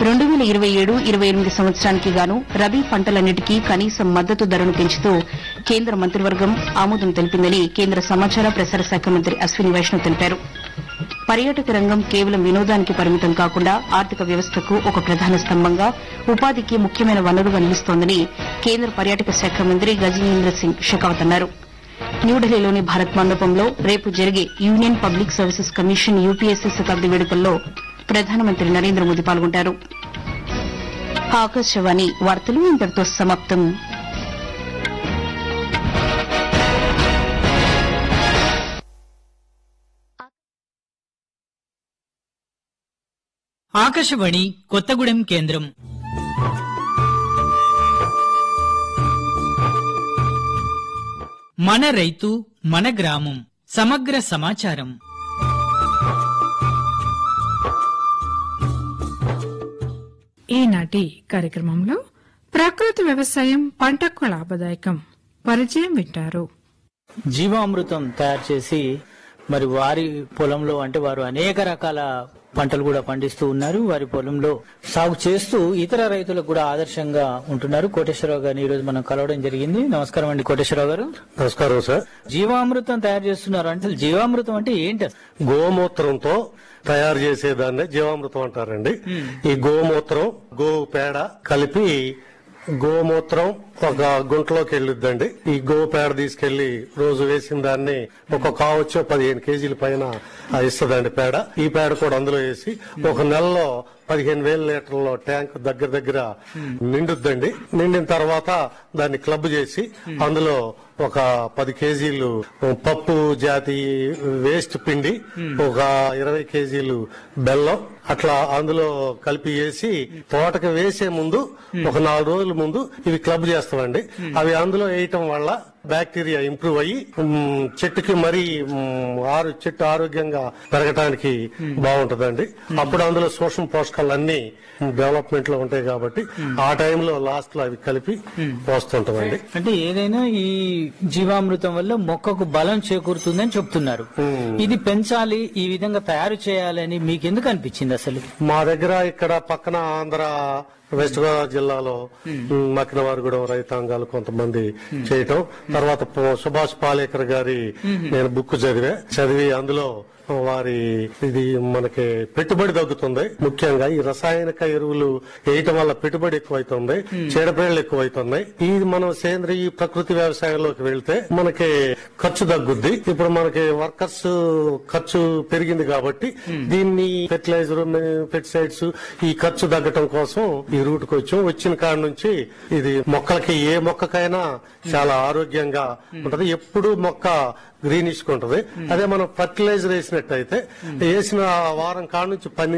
రెండు వేల ఇరవై ఏడు ఇరవై ఎనిమిది సంవత్సరానికి గాను రబీ పంటలన్నిటికీ కనీస మద్దతు ధరను పెంచుతూ కేంద్ర మంత్రివర్గం ఆమోదం తెలిపిందని కేంద్ర సమాచార ప్రసార శాఖ మంత్రి అశ్విని వైష్ణవ్ తెలిపారు పర్యాటక రంగం కేవలం వినోదానికి పరిమితం కాకుండా ఆర్థిక వ్యవస్థకు ఒక ప్రధాన స్తంభంగా ఉపాధికి ముఖ్యమైన వనరుగా నిలుస్తోందని కేంద్ర పర్యాటక శాఖ మంత్రి గజేంద్ర సింగ్ షెకావత్ అన్నారు న్యూఢిల్లీలోని భారత్ మండపంలో రేపు జరిగే union public services commission UPSC శతాబ్ది వేడుకల్లో ప్రధానమంత్రి నరేంద్ర మోదీ పాల్గొంటారు ఆకాశవాణి వార్తలు ఇంతటితో సమాప్తం ఆకాశవాణి కొత్తగూడెం కేంద్రం మన రైతు మన గ్రామం సమగ్ర సమాచారం ఈనాటి కార్యక్రమంలో ప్రకృతి వ్యవసాయం పంటకు లాభదాయకం పరిచయం వింటారు జీవామృతం తయారు చేసి మరి వారి పొలంలో అంటే వారు అనేక రకాల పంటలు కూడా పండిస్తూ ఉన్నారు వారి పొలంలో సాగు చేస్తూ ఇతర రైతులకు కూడా ఆదర్శంగా ఉంటున్నారు కోటేశ్వరరావు గారిని ఈ రోజు మనం కలవడం జరిగింది నమస్కారం అండి కోటేశ్వరరావు గారు నమస్కారం సార్ జీవామృతం తయారు చేస్తున్నారు అంటే అసలు జీవామృతం అంటే ఏంటి అసలు? గోమూత్రంతో తయారు చేసేదాన్ని జీవామృతం అంటారండి ఈ గోమూత్రం గోవు పేడ కలిపి గోమూత్రం ఒక గుంటలోకి వెళ్ళిద్దండి ఈ గోవు పేడ తీసుకెళ్లి రోజు వేసిన దాన్ని ఒక కావచ్చు పదిహేను కేజీల పైన ఆ ఇస్తుందండి పేడ ఈ పేడ కూడా అందులో వేసి ఒక నెలలో పదిహేను వేల లీటర్ల ట్యాంక్ దగ్గర దగ్గర నిండుద్దండి నిండిన తర్వాత దాన్ని క్లబ్ చేసి అందులో ఒక పది కేజీలు పప్పు జాతి వేస్ట్ పిండి ఒక ఇరవై కేజీలు బెల్లం అట్లా అందులో కలిపి వేసి తోటకి వేసే ముందు ఒక నాలుగు రోజుల ముందు ఇవి క్లబ్ చేస్తామండి అవి అందులో వేయటం వల్ల బ్యాక్టీరియా ఇంప్రూవ్ అయ్యి ఉమ్, చెట్టుకి మరీ ఉమ్, ఆరు చెట్టు ఆరోగ్యంగా పెరగటానికి బాగుంటదండి అప్పుడు అందులో సూక్ష్మ పోషకాలు డెవలప్మెంట్ లో ఉంటాయి కాబట్టి ఆ టైంలో లాస్ట్ లో అవి కలిపి పోస్తుంటామండి అంటే ఏదైనా ఈ జీవామృతం వల్ల మొక్కకు బలం చేకూరుతుందని చెప్తున్నారు ఇది పెంచాలి ఈ విధంగా తయారు చేయాలని మీకు ఎందుకు అనిపించింది అసలు మా దగ్గర ఇక్కడ పక్కన ఆంధ్ర వెస్ట్ గోదావరి జిల్లాలో మకినవారిగూడెం రైతాంగాలు కొంతమంది చేయటం తర్వాత పో- సుభాష్ పాలేకర్ గారి నేను బుక్ చదివా చదివి అందులో వారి ఇది మనకి పెట్టుబడి తగ్గుతుంది ముఖ్యంగా ఈ రసాయనిక ఎరువులు వేయటం వల్ల పెట్టుబడి ఎక్కువైతుంది చీడపేళ్లు ఎక్కువైతున్నాయి ఇది మనం సేంద్రియ ప్రకృతి వ్యవసాయంలోకి వెళ్తే మనకి ఖర్చు తగ్గుద్ది ఇప్పుడు మనకి వర్కర్స్ ఖర్చు పెరిగింది కాబట్టి దీన్ని ఫెర్టిలైజర్ పెస్టిసైడ్స్ ఈ ఖర్చు తగ్గటం కోసం ఈ రూట్ కు వచ్చాం వచ్చిన కాడ నుంచి ఇది మొక్కలకి ఏ మొక్కకైనా చాలా ఆరోగ్యంగా ఉంటది ఎప్పుడు మొక్క గ్రీనిష్ ఉంటది అదే మనం ఫర్టిలైజర్ వేసినట్టయితే వేసిన వారం కాడ నుంచి పని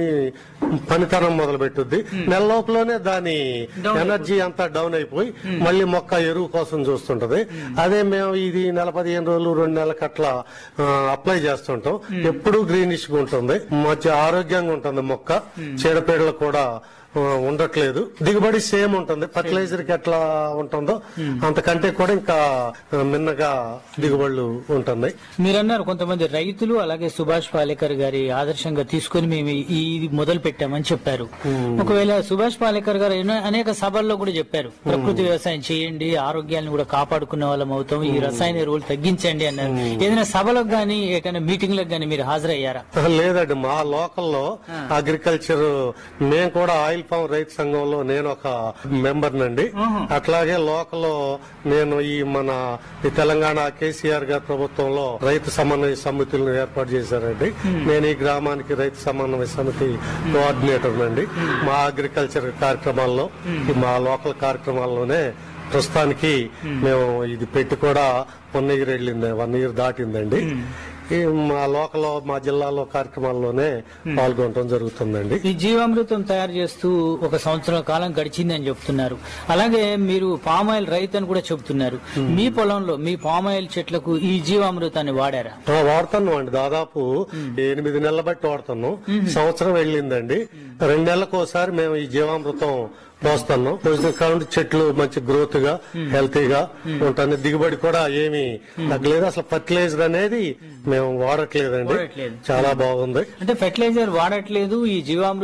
పనితనం మొదలు పెట్టుద్ది నెల లోపలనే దాని ఎనర్జీ అంతా డౌన్ అయిపోయి మళ్ళీ మొక్క ఎరువు కోసం చూస్తుంటది అదే మేము ఇది నెల పదిహేను రోజులు రెండు నెలలకు అట్లా అప్లై చేస్తుంటాం ఎప్పుడు గ్రీనిష్ గా ఉంటుంది మంచి ఆరోగ్యంగా ఉంటుంది మొక్క చీడపీడలు కూడా ఆ, ఉండట్లేదు దిగుబడి సేమ్ ఉంటుంది ఫర్టిలైజర్ కి ఎట్లా ఉంటుందో అంతకంటే కూడా ఇంకా ఆ, మిన్నగా దిగుబడులు ఉంటున్నాయి మీరన్నారు కొంతమంది రైతులు అలాగే సుభాష్ పాలేకర్ గారి ఆదర్శంగా తీసుకొని మేము ఈ ఇది మొదలు పెట్టామని చెప్పారు ఒకవేళ సుభాష్ పాలేకర్ గారు ఎన్నో- అనేక సభల్లో కూడా చెప్పారు ప్రకృతి వ్యవసాయం చేయండి ఆరోగ్యాన్ని కూడా కాపాడుకునే వాళ్ళం అవుతాం ఈ రసాయన ఎరువులు తగ్గించండి అన్నారు ఏదైనా సభలకు గానీ ఏదైనా మీటింగ్లకు గానీ మీరు హాజరయ్యారా లేదండి మా లోకల్లో అగ్రికల్చర్ మేము కూడా ఆయిల్ పామ్ రైతు సంఘంలో నేను ఒక మెంబర్ నండి అట్లాగే లోకల్ నేను ఈ మన ఈ తెలంగాణ కేసీఆర్ గారి ప్రభుత్వంలో రైతు సమన్వయ సమితులను ఏర్పాటు చేశారండి నేను ఈ గ్రామానికి రైతు సమన్వయ సమితి కోఆర్డినేటర్ నండి మా అగ్రికల్చర్ కార్యక్రమాల్లో ఈ మా లోకల్ కార్యక్రమాల్లోనే ప్రస్తుతానికి మేము ఇది పెట్టి కూడా వన్ ఇయర్ వెళ్ళింది వన్ ఇయర్ దాటిందండి ఈ మా లోకల్ మా జిల్లాలో కార్యక్రమాల్లోనే పాల్గొనడం జరుగుతుందండి ఈ జీవామృతం తయారు చేస్తూ ఒక సంవత్సరం కాలం గడిచిందని చెప్తున్నారు అలాగే మీరు పామాయిల్ రైతు అని కూడా చెప్తున్నారు మీ పొలంలో మీ పామాయిల్ చెట్లకు ఈ జీవామృతాన్ని వాడారా ఆ, వాడుతున్నాం అండి దాదాపు ఎనిమిది నెలల బట్టి వాడుతున్నాం సంవత్సరం వెళ్ళిందండి రెండు నెలలకు ఒకసారి మేము ఈ జీవామృతం పోస్తున్నాం పోసిన కాబట్టి చెట్లు మంచి గ్రోత్ గా హెల్తీగా ఉంటుంది దిగుబడి కూడా ఏమి తగ్గలేదు అసలు ఫర్టిలైజర్ అనేది మేము వాడట్లేదండి వాడట్లేదు. చాలా బాగుంది అంటే ఫెర్టిలైజర్ వాడట్లేదు ఈ జీవామృతం